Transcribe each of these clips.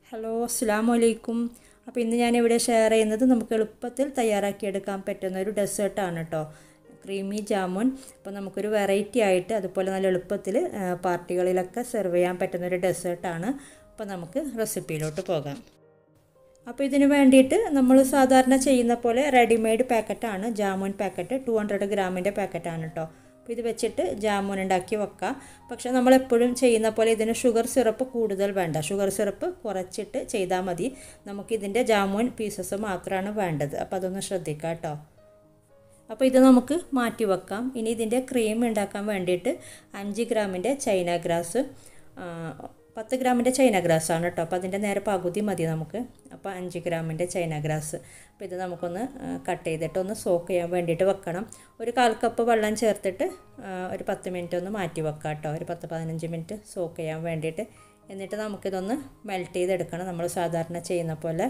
hello അസ്സാം വലൈക്കും അപ്പോൾ ഇന്ന് ഞാനിവിടെ ഷെയർ ചെയ്യുന്നത് നമുക്ക് എളുപ്പത്തിൽ തയ്യാറാക്കിയെടുക്കാൻ പറ്റുന്ന ഒരു ഡെസേർട്ടാണ് കേട്ടോ ക്രീമി ജാമുൻ അപ്പോൾ നമുക്കൊരു വെറൈറ്റി ആയിട്ട് അതുപോലെ നല്ല എളുപ്പത്തിൽ പാർട്ടികളിലൊക്കെ സെർവ് ചെയ്യാൻ പറ്റുന്ന ഒരു ഡെസേർട്ടാണ് അപ്പോൾ നമുക്ക് റെസിപ്പിയിലോട്ട് പോകാം അപ്പോൾ ഇതിന് വേണ്ടിയിട്ട് നമ്മൾ സാധാരണ ചെയ്യുന്ന പോലെ റെഡിമെയ്ഡ് പാക്കറ്റാണ് ജാമുൻ പാക്കറ്റ് ടു ഹൺഡ്രഡ് ഗ്രാമിൻ്റെ പാക്കറ്റാണ് കേട്ടോ അപ്പോൾ ഇത് വെച്ചിട്ട് ജാമുൻ ഉണ്ടാക്കി വെക്കാം പക്ഷേ നമ്മളെപ്പോഴും ചെയ്യുന്ന പോലെ ഇതിന് ഷുഗർ സിറപ്പ് കൂടുതൽ വേണ്ട ഷുഗർ സിറപ്പ് കുറച്ചിട്ട് ചെയ്താൽ മതി നമുക്കിതിൻ്റെ ജാമുൻ പീസസ് മാത്രമാണ് വേണ്ടത് അപ്പോൾ അതൊന്ന് ശ്രദ്ധിക്കാം കേട്ടോ അപ്പോൾ ഇത് നമുക്ക് മാറ്റി വെക്കാം ഇനി ഇതിൻ്റെ ക്രീം ഉണ്ടാക്കാൻ വേണ്ടിയിട്ട് അഞ്ച് ഗ്രാമിൻ്റെ ചൈന ഗ്രാസ് പത്ത് ഗ്രാമിൻ്റെ ചൈന ഗ്രാസ് ആണ് കേട്ടോ അപ്പോൾ അതിൻ്റെ നേരെ പകുതി മതി നമുക്ക് അപ്പോൾ അഞ്ച് ഗ്രാമിൻ്റെ ചൈന ഗ്രാസ് അപ്പോൾ ഇത് നമുക്കൊന്ന് കട്ട് ചെയ്തിട്ട് ഒന്ന് സോക്ക് ചെയ്യാൻ വേണ്ടിയിട്ട് വെക്കണം ഒരു കാൽ കപ്പ് വെള്ളം ചേർത്തിട്ട് ഒരു പത്ത് മിനിറ്റ് ഒന്ന് മാറ്റി വെക്കാം കേട്ടോ ഒരു പത്ത് പതിനഞ്ച് മിനിറ്റ് സോക്ക് ചെയ്യാൻ വേണ്ടിയിട്ട് എന്നിട്ട് നമുക്കിതൊന്ന് മെൽറ്റ് ചെയ്തെടുക്കണം നമ്മൾ സാധാരണ ചെയ്യുന്ന പോലെ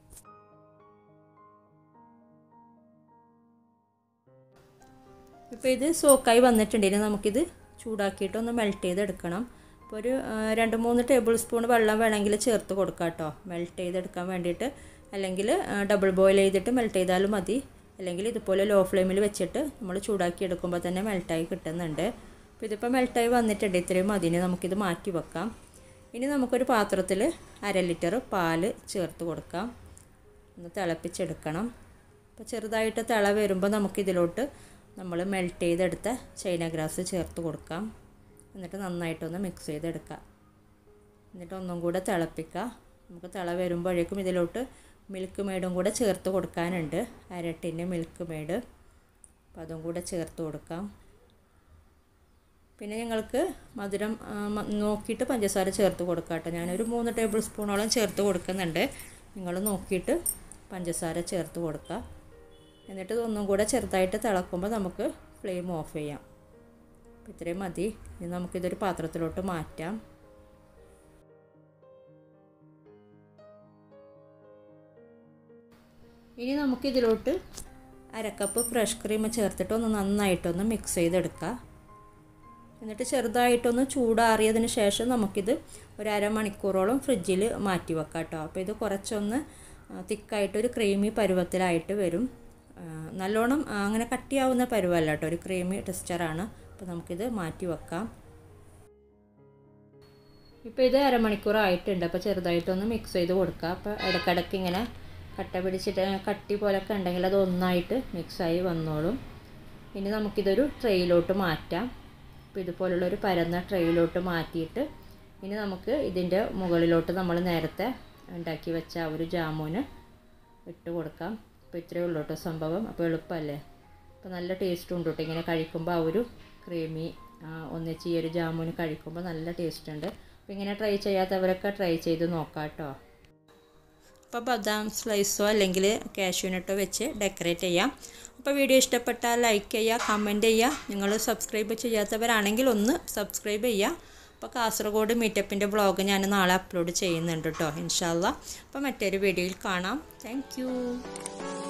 ഇപ്പോൾ ഇത് സോക്കായി വന്നിട്ടുണ്ടെങ്കിൽ നമുക്കിത് ചൂടാക്കിയിട്ട് ഒന്ന് മെൽറ്റ് ചെയ്തെടുക്കണം ഇപ്പോൾ ഒരു രണ്ട് മൂന്ന് ടേബിൾ സ്പൂൺ വെള്ളം വേണമെങ്കിൽ ചേർത്ത് കൊടുക്കാം കേട്ടോ മെൽറ്റ് ചെയ്തെടുക്കാൻ വേണ്ടിയിട്ട് അല്ലെങ്കിൽ ഡബിൾ ബോയിൽ ചെയ്തിട്ട് മെൽറ്റ് ചെയ്താലും മതി അല്ലെങ്കിൽ ഇതുപോലെ ലോ ഫ്ലെയിമിൽ വെച്ചിട്ട് നമ്മൾ ചൂടാക്കി എടുക്കുമ്പോൾ തന്നെ മെൽറ്റായി കിട്ടുന്നുണ്ട് അപ്പോൾ ഇതിപ്പോൾ മെൽറ്റായി വന്നിട്ടുണ്ട് ഇത്രയും മതിന് നമുക്കിത് മാറ്റി വെക്കാം ഇനി നമുക്കൊരു പാത്രത്തിൽ അര ലിറ്റർ പാല് ചേർത്ത് കൊടുക്കാം ഒന്ന് തിളപ്പിച്ചെടുക്കണം അപ്പോൾ ചെറുതായിട്ട് തിള വരുമ്പോൾ നമുക്കിതിലോട്ട് നമ്മൾ മെൽറ്റ് ചെയ്തെടുത്ത ചൈന ഗ്രാസ് ചേർത്ത് കൊടുക്കാം എന്നിട്ട് നന്നായിട്ടൊന്ന് മിക്സ് ചെയ്തെടുക്കുക എന്നിട്ട് ഒന്നും കൂടെ തിളപ്പിക്കുക നമുക്ക് തിള വരുമ്പോഴേക്കും ഇതിലോട്ട് മിൽക്ക് മെയ്ഡും കൂടെ ചേർത്ത് കൊടുക്കാനുണ്ട് അരട്ടിൻ്റെ മിൽക്ക് മെയ്ഡ് അപ്പോൾ അതും കൂടെ ചേർത്ത് കൊടുക്കാം പിന്നെ ഞങ്ങൾക്ക് മധുരം നോക്കിയിട്ട് പഞ്ചസാര ചേർത്ത് കൊടുക്കാം കേട്ടോ ഞാനൊരു മൂന്ന് ടേബിൾ സ്പൂണോളം ചേർത്ത് കൊടുക്കുന്നുണ്ട് നിങ്ങൾ നോക്കിയിട്ട് പഞ്ചസാര ചേർത്ത് കൊടുക്കുക എന്നിട്ട് ഒന്നും കൂടെ ചെറുതായിട്ട് തിളക്കുമ്പോൾ നമുക്ക് ഫ്ലെയിം ഓഫ് ചെയ്യാം അപ്പോൾ ഇത്രയും മതി ഇനി നമുക്കിതൊരു പാത്രത്തിലോട്ട് മാറ്റാം ഇനി നമുക്കിതിലോട്ട് അരക്കപ്പ് ഫ്രഷ് ക്രീം ചേർത്തിട്ട് ഒന്ന് നന്നായിട്ടൊന്ന് മിക്സ് ചെയ്തെടുക്കുക എന്നിട്ട് ചെറുതായിട്ടൊന്ന് ചൂടാറിയതിന് ശേഷം നമുക്കിത് ഒരു അരമണിക്കൂറോളം ഫ്രിഡ്ജിൽ മാറ്റി വെക്കാം കേട്ടോ അപ്പോൾ ഇത് കുറച്ചൊന്ന് തിക്കായിട്ടൊരു ക്രീമി പരുവത്തിലായിട്ട് വരും നല്ലോണം അങ്ങനെ കട്ടിയാവുന്ന പരുവല്ല കേട്ടോ ഒരു ക്രീമി ടെക്സ്ചറാണ് അപ്പോൾ നമുക്കിത് മാറ്റി വെക്കാം ഇപ്പോൾ ഇത് അരമണിക്കൂർ ആയിട്ടുണ്ട് അപ്പോൾ ചെറുതായിട്ടൊന്ന് മിക്സ് ചെയ്ത് കൊടുക്കുക അപ്പോൾ ഇടയ്ക്കിടയ്ക്ക് ഇങ്ങനെ കട്ട പിടിച്ചിട്ട് കട്ടി പോലൊക്കെ ഉണ്ടെങ്കിൽ അത് ഒന്നായിട്ട് മിക്സായി വന്നോളും ഇനി നമുക്കിതൊരു ട്രെയിലോട്ട് മാറ്റാം അപ്പോൾ ഇതുപോലുള്ളൊരു പരന്ന ട്രെയിലോട്ട് മാറ്റിയിട്ട് ഇനി നമുക്ക് ഇതിൻ്റെ മുകളിലോട്ട് നമ്മൾ നേരത്തെ ഉണ്ടാക്കി വെച്ച ആ ഒരു ജാമൂന് ഇട്ട് കൊടുക്കാം അപ്പോൾ ഇത്രയേ ഉള്ളൂ കേട്ടോ സംഭവം അപ്പോൾ എളുപ്പമല്ലേ അപ്പോൾ നല്ല ടേസ്റ്റ് ഉണ്ട് കേട്ടോ ഇങ്ങനെ കഴിക്കുമ്പോൾ ആ ഒരു ക്രീമി ഒന്നിച്ച് ഈ ഒരു ജാമുന് കഴിക്കുമ്പോൾ നല്ല ടേസ്റ്റ് ഉണ്ട് അപ്പോൾ ഇങ്ങനെ ട്രൈ ചെയ്യാത്തവരൊക്കെ ട്രൈ ചെയ്ത് നോക്കാം കേട്ടോ അപ്പോൾ ബദാം സ്ലൈസോ അല്ലെങ്കിൽ കാഷ്യൂനട്ടോ വെച്ച് ഡെക്കറേറ്റ് ചെയ്യാം അപ്പോൾ വീഡിയോ ഇഷ്ടപ്പെട്ടാൽ ലൈക്ക് ചെയ്യുക കമൻറ്റ് ചെയ്യുക നിങ്ങൾ സബ്സ്ക്രൈബ് ചെയ്യാത്തവരാണെങ്കിൽ ഒന്ന് സബ്സ്ക്രൈബ് ചെയ്യുക അപ്പോൾ കാസർഗോഡ് മീറ്റപ്പിൻ്റെ വ്ളോഗ് ഞാൻ നാളെ അപ്ലോഡ് ചെയ്യുന്നുണ്ട് കേട്ടോ ഇൻഷാല്ല അപ്പോൾ മറ്റൊരു വീഡിയോയിൽ കാണാം താങ്ക്